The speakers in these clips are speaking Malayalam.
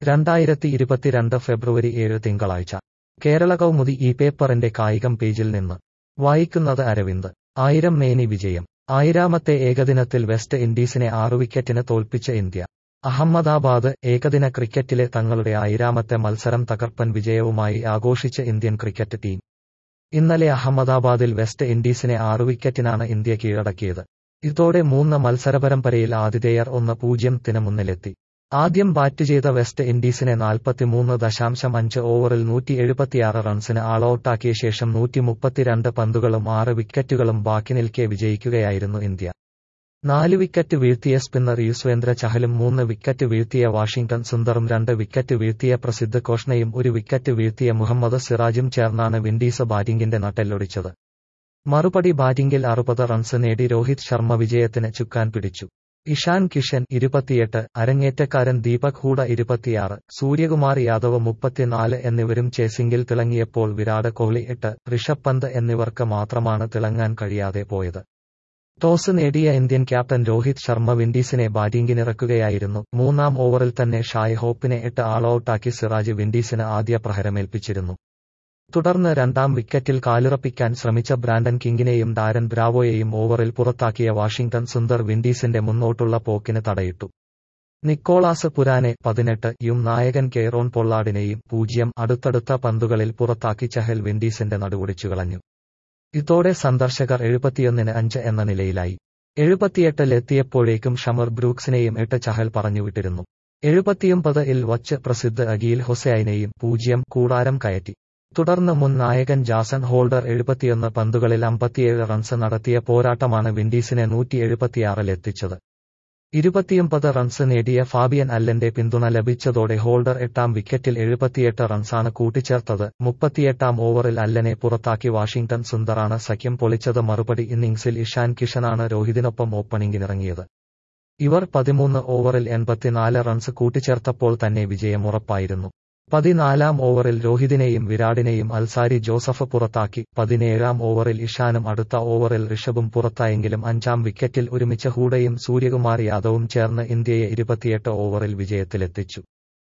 രണ്ടായിരത്തി ഇരുപത്തിരണ്ട് ഫെബ്രുവരി ഏഴ് തിങ്കളാഴ്ച കേരള കൗമുദി ഈ പേപ്പറിന്റെ കായികം പേജിൽ നിന്ന് വായിക്കുന്നത് അരവിന്ദ് ആയിരം മേനി വിജയം ആയിരാമത്തെ ഏകദിനത്തിൽ വെസ്റ്റ് ഇൻഡീസിനെ ആറു വിക്കറ്റിന് തോൽപ്പിച്ച ഇന്ത്യ അഹമ്മദാബാദ് ഏകദിന ക്രിക്കറ്റിലെ തങ്ങളുടെ ആയിരാമത്തെ മത്സരം തകർപ്പൻ വിജയവുമായി ആഘോഷിച്ച ഇന്ത്യൻ ക്രിക്കറ്റ് ടീം ഇന്നലെ അഹമ്മദാബാദിൽ വെസ്റ്റ് ഇൻഡീസിനെ ആറു വിക്കറ്റിനാണ് ഇന്ത്യ കീഴടക്കിയത് ഇതോടെ മൂന്ന് മത്സരപരമ്പരയിൽ ആതിഥേയർ ഒന്ന് പൂജ്യത്തിന് മുന്നിലെത്തി ആദ്യം ബാറ്റ് ചെയ്ത വെസ്റ്റ് ഇൻഡീസിനെ നാൽപ്പത്തിമൂന്ന് ദശാംശം അഞ്ച് ഓവറിൽ നൂറ്റി എഴുപത്തിയാറ് റൺസിന് ആളൌട്ടാക്കിയ ശേഷം നൂറ്റി മുപ്പത്തിരണ്ട് പന്തുകളും ആറ് വിക്കറ്റുകളും ബാക്കി നിൽക്കെ വിജയിക്കുകയായിരുന്നു ഇന്ത്യ നാല് വിക്കറ്റ് വീഴ്ത്തിയ സ്പിന്നർ യുസ്വേന്ദ്ര ചഹലും മൂന്ന് വിക്കറ്റ് വീഴ്ത്തിയ വാഷിംഗ്ടൺ സുന്ദറും രണ്ട് വിക്കറ്റ് വീഴ്ത്തിയ പ്രസിദ്ധ് കോഷ്ണയും ഒരു വിക്കറ്റ് വീഴ്ത്തിയ മുഹമ്മദ് സിറാജും ചേർന്നാണ് വിൻഡീസ് ബാറ്റിംഗിന്റെ നട്ടെല്ലൊടിച്ചത് മറുപടി ബാറ്റിംഗിൽ അറുപത് റൺസ് നേടി രോഹിത് ശർമ്മ വിജയത്തിന് ചുക്കാൻ പിടിച്ചു ഇഷാൻ കിഷൻ ഇരുപത്തിയെട്ട് അരങ്ങേറ്റക്കാരൻ ദീപക് ഹൂഡ ഇരുപത്തിയാറ് സൂര്യകുമാർ യാദവ് മുപ്പത്തിനാല് എന്നിവരും ചേസിംഗിൽ തിളങ്ങിയപ്പോൾ വിരാട് കോഹ്ലി എട്ട് ഋഷഭ് പന്ത് എന്നിവർക്ക് മാത്രമാണ് തിളങ്ങാൻ കഴിയാതെ പോയത് ടോസ് നേടിയ ഇന്ത്യൻ ക്യാപ്റ്റൻ രോഹിത് ശർമ്മ വിൻഡീസിനെ ബാറ്റിംഗിനിറക്കുകയായിരുന്നു മൂന്നാം ഓവറിൽ തന്നെ ഷായ് ഹോപ്പിനെ എട്ട് ആളൌട്ടാക്കി സിറാജ് വിൻഡീസിന് ആദ്യ പ്രഹരമേൽപ്പിച്ചിരുന്നു തുടർന്ന് രണ്ടാം വിക്കറ്റിൽ കാലുറപ്പിക്കാൻ ശ്രമിച്ച ബ്രാൻഡൻ കിങ്ങിനെയും ഡാരൻ ബ്രാവോയെയും ഓവറിൽ പുറത്താക്കിയ വാഷിംഗ്ടൺ സുന്ദർ വിൻഡീസിന്റെ മുന്നോട്ടുള്ള പോക്കിന് തടയിട്ടു നിക്കോളാസ് പുരാനെ പതിനെട്ട് യും നായകൻ കെയ്റോൺ പൊള്ളാഡിനെയും പൂജ്യം അടുത്തടുത്ത പന്തുകളിൽ പുറത്താക്കി ചഹൽ വിൻഡീസിന്റെ നടുവൊടിച്ചുകളഞ്ഞു ഇതോടെ സന്ദർശകർ എഴുപത്തിയൊന്നിന് അഞ്ച് എന്ന നിലയിലായി എഴുപത്തിയെട്ടിലെത്തിയപ്പോഴേക്കും ഷമർ ബ്രൂക്സിനെയും എട്ട് ചഹൽ പറഞ്ഞുവിട്ടിരുന്നു എഴുപത്തിയൊമ്പത് ഇൽ വച്ച് പ്രസിദ്ധ അഗീൽ ഹൊസൈനെയും പൂജ്യം കൂടാരം കയറ്റി തുടർന്ന് മുൻ നായകൻ ജാസൺ ഹോൾഡർ എഴുപത്തിയൊന്ന് പന്തുകളിൽ അമ്പത്തിയേഴ് റൺസ് നടത്തിയ പോരാട്ടമാണ് വിൻഡീസിനെ നൂറ്റി എഴുപത്തിയാറിലെത്തിച്ചത് ഇരുപത്തിയൊമ്പത് റൺസ് നേടിയ ഫാബിയൻ അല്ലന്റെ പിന്തുണ ലഭിച്ചതോടെ ഹോൾഡർ എട്ടാം വിക്കറ്റിൽ എഴുപത്തിയെട്ട് റൺസാണ് കൂട്ടിച്ചേർത്തത് മുപ്പത്തിയെട്ടാം ഓവറിൽ അല്ലനെ പുറത്താക്കി വാഷിംഗ്ടൺ സുന്ദറാണ് സഖ്യം പൊളിച്ചത് മറുപടി ഇന്നിംഗ്സിൽ ഇഷാൻ കിഷനാണ് രോഹിതിനൊപ്പം ഓപ്പണിംഗിനിറങ്ങിയത് ഇവർ പതിമൂന്ന് ഓവറിൽ എൺപത്തിനാല് റൺസ് കൂട്ടിച്ചേർത്തപ്പോൾ തന്നെ വിജയമുറപ്പായിരുന്നു പതിനാലാം ഓവറിൽ രോഹിതിനെയും വിരാടിനെയും അൽസാരി ജോസഫ് പുറത്താക്കി പതിനേഴാം ഓവറിൽ ഇഷാനും അടുത്ത ഓവറിൽ ഋഷഭും പുറത്തായെങ്കിലും അഞ്ചാം വിക്കറ്റിൽ ഒരുമിച്ച ഹൂഡയും സൂര്യകുമാർ യാദവും ചേർന്ന് ഇന്ത്യയെ ഇരുപത്തിയെട്ട് ഓവറിൽ വിജയത്തിലെത്തിച്ചു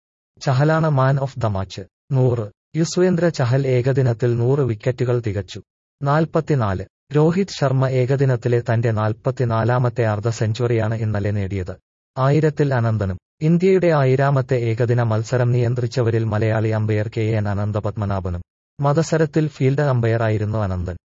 ചഹലാണ് മാൻ ഓഫ് ദ മാച്ച് നൂറ് യുസ്വേന്ദ്ര ചഹൽ ഏകദിനത്തിൽ നൂറ് വിക്കറ്റുകൾ തികച്ചു നാൽപ്പത്തിനാല് രോഹിത് ശർമ്മ ഏകദിനത്തിലെ തന്റെ നാൽപ്പത്തിനാലാമത്തെ അർദ്ധ സെഞ്ചുറിയാണ് ഇന്നലെ നേടിയത് ആയിരത്തിൽ അനന്തനും ഇന്ത്യയുടെ ആയിരാമത്തെ ഏകദിന മത്സരം നിയന്ത്രിച്ചവരിൽ മലയാളി അമ്പയർ കെ എൻ അനന്തപത്മനാഭനും മത്സരത്തിൽ ഫീൽഡ് അമ്പയറായിരുന്നു അനന്തൻ